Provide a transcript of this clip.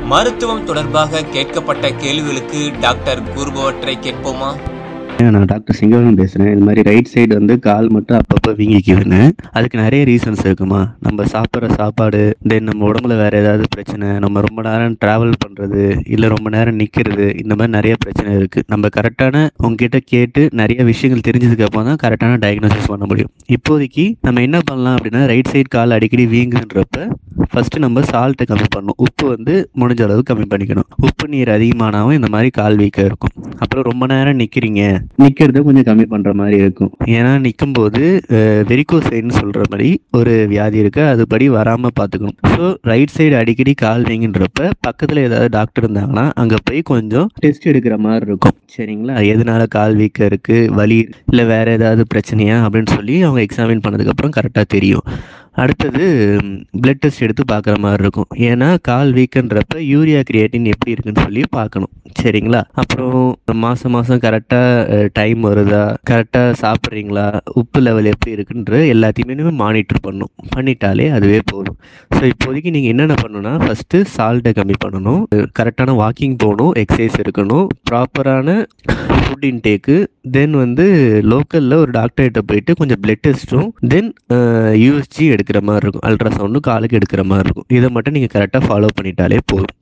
மருத்துவம் தொடர்பாக கேட்கப்பட்ட கேள்விகளுக்கு டாக்டர் கூறுபவற்றை கேட்போமா நான் டாக்டர் சிங்கவரம் பேசுகிறேன் இது மாதிரி ரைட் சைடு வந்து கால் மட்டும் அப்பப்போ வீங்கிக்குதுன்னு அதுக்கு நிறைய ரீசன்ஸ் இருக்குமா நம்ம சாப்பிட்ற சாப்பாடு தென் நம்ம உடம்புல வேறு ஏதாவது பிரச்சனை நம்ம ரொம்ப நேரம் ட்ராவல் பண்ணுறது இல்லை ரொம்ப நேரம் நிற்கிறது இந்த மாதிரி நிறைய பிரச்சனை இருக்குது நம்ம கரெக்டான உங்ககிட்ட கேட்டு நிறைய விஷயங்கள் தெரிஞ்சதுக்கு அப்புறம் தான் கரெக்டான டயக்னோசிஸ் பண்ண முடியும் இப்போதைக்கு நம்ம என்ன பண்ணலாம் அப்படின்னா ரைட் சைடு கால் அடிக்கடி வீங்குன்றப்ப ஃபஸ்ட்டு நம்ம சால்ட்டை கம்மி பண்ணணும் உப்பு வந்து முடிஞ்ச அளவு கம்மி பண்ணிக்கணும் உப்பு நீர் அதிகமானாவும் இந்த மாதிரி கால் வீக்கம் இருக்கும் அப்புறம் ரொம்ப நேரம் நிற்கிறீங்க நிற்கிறத கொஞ்சம் கம்மி பண்ணுற மாதிரி இருக்கும் ஏன்னா நிற்கும்போது வெரிகோசைன்னு சொல்கிற மாதிரி ஒரு வியாதி இருக்குது அதுபடி வராமல் பார்த்துக்கணும் ஸோ ரைட் சைடு அடிக்கடி கால் வீங்குன்றப்ப பக்கத்தில் ஏதாவது டாக்டர் இருந்தாங்கன்னா அங்கே போய் கொஞ்சம் டெஸ்ட் எடுக்கிற மாதிரி இருக்கும் சரிங்களா எதனால கால் வீக்கம் இருக்குது வலி இல்லை வேற ஏதாவது பிரச்சனையா அப்படின்னு சொல்லி அவங்க எக்ஸாமின் பண்ணதுக்கப்புறம் கரெக்டாக தெரியும் அடுத்தது பிளட் டெஸ்ட் எடுத்து பார்க்குற மாதிரி இருக்கும் ஏன்னா கால் வீக்கன்றப்ப யூரியா கிரியேட்டின் எப்படி இருக்குன்னு சொல்லி பார்க்கணும் சரிங்களா அப்புறம் மாதம் மாதம் கரெக்டாக டைம் வருதா கரெக்டாக சாப்பிட்றீங்களா உப்பு லெவல் எப்படி இருக்குன்ற எல்லாத்தையுமே மானிட்டர் பண்ணும் பண்ணிட்டாலே அதுவே போதும் ஸோ இப்போதைக்கு நீங்கள் என்னென்ன பண்ணணும்னா ஃபஸ்ட்டு சால்ட்டை கம்மி பண்ணணும் கரெக்டான வாக்கிங் போகணும் எக்ஸசைஸ் இருக்கணும் ப்ராப்பரான ஃபுட் இன்டேக்கு தென் வந்து லோக்கலில் ஒரு டாக்டர்கிட்ட போயிட்டு கொஞ்சம் பிளட் டெஸ்ட்டும் தென் யூஎஸ்ஜி எடுக்கிற மாதிரி இருக்கும் அல்ட்ராசவுண்டும் காலுக்கு எடுக்கிற மாதிரி இருக்கும் இதை மட்டும் நீங்கள் கரெக்டாக ஃபாலோ பண்ணிட்டாலே போதும்